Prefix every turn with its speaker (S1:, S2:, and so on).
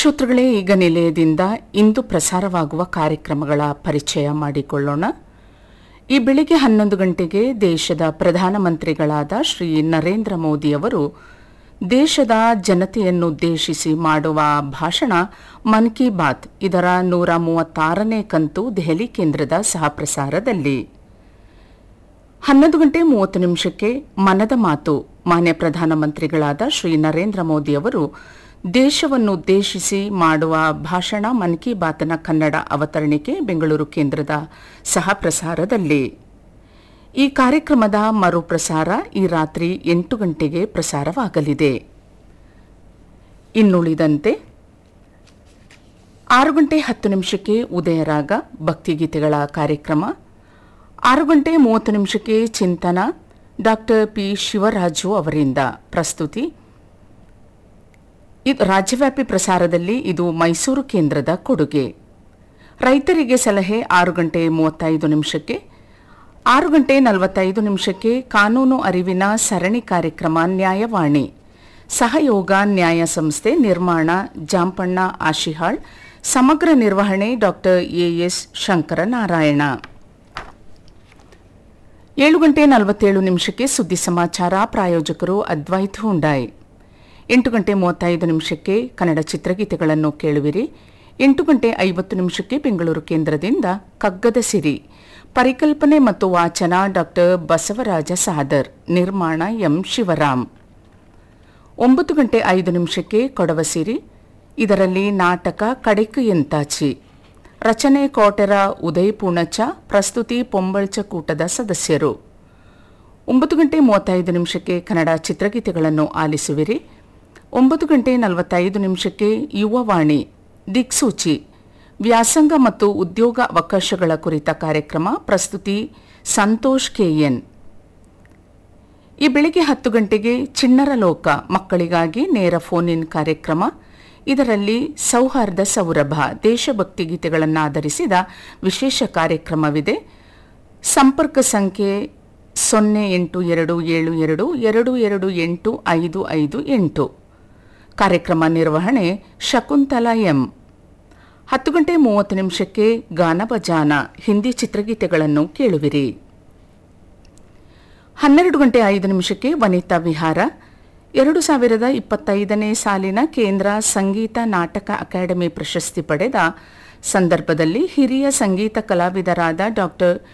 S1: ಶ್ರೋತೃಗಳೇ ಈಗ ನಿಲಯದಿಂದ ಇಂದು ಪ್ರಸಾರವಾಗುವ ಕಾರ್ಯಕ್ರಮಗಳ ಪರಿಚಯ ಮಾಡಿಕೊಳ್ಳೋಣ ಈ ಬೆಳಿಗ್ಗೆ ಹನ್ನೊಂದು ಗಂಟೆಗೆ ದೇಶದ ಪ್ರಧಾನಮಂತ್ರಿಗಳಾದ ಶ್ರೀ ನರೇಂದ್ರ ಮೋದಿಯವರು ದೇಶದ ಜನತೆಯನ್ನುದ್ದೇಶಿಸಿ ಮಾಡುವ ಭಾಷಣ ಮನ್ ಕಿ ಬಾತ್ ಇದರ ನೂರ ಮೂವತ್ತಾರನೇ ಕಂತು ದೆಹಲಿ ಕೇಂದ್ರದ ಸಹಪ್ರಸಾರದಲ್ಲಿ ಹನ್ನೊಂದು ಗಂಟೆ ಮೂವತ್ತು ನಿಮಿಷಕ್ಕೆ ಮನದ ಮಾತು ಮಾನ್ಯ ಪ್ರಧಾನಮಂತ್ರಿಗಳಾದ ಶ್ರೀ ನರೇಂದ್ರ ಮೋದಿಯವರು ದೇಶವನ್ನುದ್ದೇಶಿಸಿ ಮಾಡುವ ಭಾಷಣ ಮನ್ ಕಿ ಬಾತ್ನ ಕನ್ನಡ ಅವತರಣಿಕೆ ಬೆಂಗಳೂರು ಕೇಂದ್ರದ ಸಹಪ್ರಸಾರದಲ್ಲಿ ಈ ಕಾರ್ಯಕ್ರಮದ ಮರುಪ್ರಸಾರ ಈ ರಾತ್ರಿ ಎಂಟು ಗಂಟೆಗೆ ಪ್ರಸಾರವಾಗಲಿದೆ ಇನ್ನುಳಿದಂತೆ ಆರು ಗಂಟೆ ಹತ್ತು ನಿಮಿಷಕ್ಕೆ ಉದಯರಾಗ ಭಕ್ತಿಗೀತೆಗಳ ಕಾರ್ಯಕ್ರಮ ಆರು ಗಂಟೆ ಮೂವತ್ತು ನಿಮಿಷಕ್ಕೆ ಚಿಂತನ ಡಾಕ್ಟರ್ ಪಿ ಶಿವರಾಜು ಅವರಿಂದ ಪ್ರಸ್ತುತಿ ಇದು ರಾಜ್ಯವ್ಯಾಪಿ ಪ್ರಸಾರದಲ್ಲಿ ಇದು ಮೈಸೂರು ಕೇಂದ್ರದ ಕೊಡುಗೆ ರೈತರಿಗೆ ಸಲಹೆ ಆರು ಗಂಟೆ ಮೂವತ್ತೈದು ನಿಮಿಷಕ್ಕೆ ಆರು ಗಂಟೆ ನಲವತ್ತೈದು ನಿಮಿಷಕ್ಕೆ ಕಾನೂನು ಅರಿವಿನ ಸರಣಿ ಕಾರ್ಯಕ್ರಮ ನ್ಯಾಯವಾಣಿ ಸಹಯೋಗ ನ್ಯಾಯ ಸಂಸ್ಥೆ ನಿರ್ಮಾಣ ಜಾಂಪಣ್ಣ ಆಶಿಹಾಳ್ ಸಮಗ್ರ ನಿರ್ವಹಣೆ ಡಾಕ್ಟರ್ ಎಎಸ್ ಶಂಕರನಾರಾಯಣ ಏಳು ಗಂಟೆ ನಲವತ್ತೇಳು ನಿಮಿಷಕ್ಕೆ ಸುದ್ದಿ ಸಮಾಚಾರ ಪ್ರಾಯೋಜಕರು ಅದ್ವೈತ್ ಹುಂಡಾಯ್ ಎಂಟು ಗಂಟೆ ಮೂವತ್ತೈದು ನಿಮಿಷಕ್ಕೆ ಕನ್ನಡ ಚಿತ್ರಗೀತೆಗಳನ್ನು ಕೇಳುವಿರಿ ಎಂಟು ಗಂಟೆ ಐವತ್ತು ನಿಮಿಷಕ್ಕೆ ಬೆಂಗಳೂರು ಕೇಂದ್ರದಿಂದ ಕಗ್ಗದ ಸಿರಿ ಪರಿಕಲ್ಪನೆ ಮತ್ತು ವಾಚನ ಡಾಕ್ಟರ್ ಬಸವರಾಜ ಸಾದರ್ ನಿರ್ಮಾಣ ಎಂ ಶಿವರಾಮ್ ಒಂಬತ್ತು ಗಂಟೆ ಐದು ನಿಮಿಷಕ್ಕೆ ಕೊಡವ ಸಿರಿ ಇದರಲ್ಲಿ ನಾಟಕ ಕಡೆಕು ಎಂತಾಚಿ ರಚನೆ ಕೋಟೆರ ಉದಯ್ ಪೂಣಚ ಪ್ರಸ್ತುತಿ ಪೊಂಬಳ್ಚ ಕೂಟದ ಸದಸ್ಯರು ಒಂಬತ್ತು ಗಂಟೆ ಮೂವತ್ತೈದು ನಿಮಿಷಕ್ಕೆ ಕನ್ನಡ ಚಿತ್ರಗೀತೆಗಳನ್ನು ಆಲಿಸುವಿರಿ ಒಂಬತ್ತು ಗಂಟೆ ನಲವತ್ತೈದು ನಿಮಿಷಕ್ಕೆ ಯುವವಾಣಿ ದಿಕ್ಸೂಚಿ ವ್ಯಾಸಂಗ ಮತ್ತು ಉದ್ಯೋಗ ಅವಕಾಶಗಳ ಕುರಿತ ಕಾರ್ಯಕ್ರಮ ಪ್ರಸ್ತುತಿ ಸಂತೋಷ್ ಕೆಎನ್ ಈ ಬೆಳಿಗ್ಗೆ ಹತ್ತು ಗಂಟೆಗೆ ಚಿಣ್ಣರ ಲೋಕ ಮಕ್ಕಳಿಗಾಗಿ ನೇರ ಫೋನ್ ಇನ್ ಕಾರ್ಯಕ್ರಮ ಇದರಲ್ಲಿ ಸೌಹಾರ್ದ ಸೌರಭ ದೇಶಭಕ್ತಿ ಗೀತೆಗಳನ್ನಾಧರಿಸಿದ ವಿಶೇಷ ಕಾರ್ಯಕ್ರಮವಿದೆ ಸಂಪರ್ಕ ಸಂಖ್ಯೆ ಸೊನ್ನೆ ಎಂಟು ಎರಡು ಏಳು ಎರಡು ಎರಡು ಎರಡು ಎಂಟು ಐದು ಐದು ಎಂಟು ಕಾರ್ಯಕ್ರಮ ನಿರ್ವಹಣೆ ಶಕುಂತಲಾ ಎಂ ಹತ್ತು ಗಂಟೆ ಮೂವತ್ತು ನಿಮಿಷಕ್ಕೆ ಗಾನ ಬಜಾನ ಹಿಂದಿ ಚಿತ್ರಗೀತೆಗಳನ್ನು ಕೇಳುವಿರಿ ಹನ್ನೆರಡು ಗಂಟೆ ಐದು ನಿಮಿಷಕ್ಕೆ ವನಿತಾ ವಿಹಾರ ಎರಡು ಸಾವಿರದ ಇಪ್ಪತ್ತೈದನೇ ಸಾಲಿನ ಕೇಂದ್ರ ಸಂಗೀತ ನಾಟಕ ಅಕಾಡೆಮಿ ಪ್ರಶಸ್ತಿ ಪಡೆದ ಸಂದರ್ಭದಲ್ಲಿ ಹಿರಿಯ ಸಂಗೀತ ಕಲಾವಿದರಾದ ಡಾಕ್ಟರ್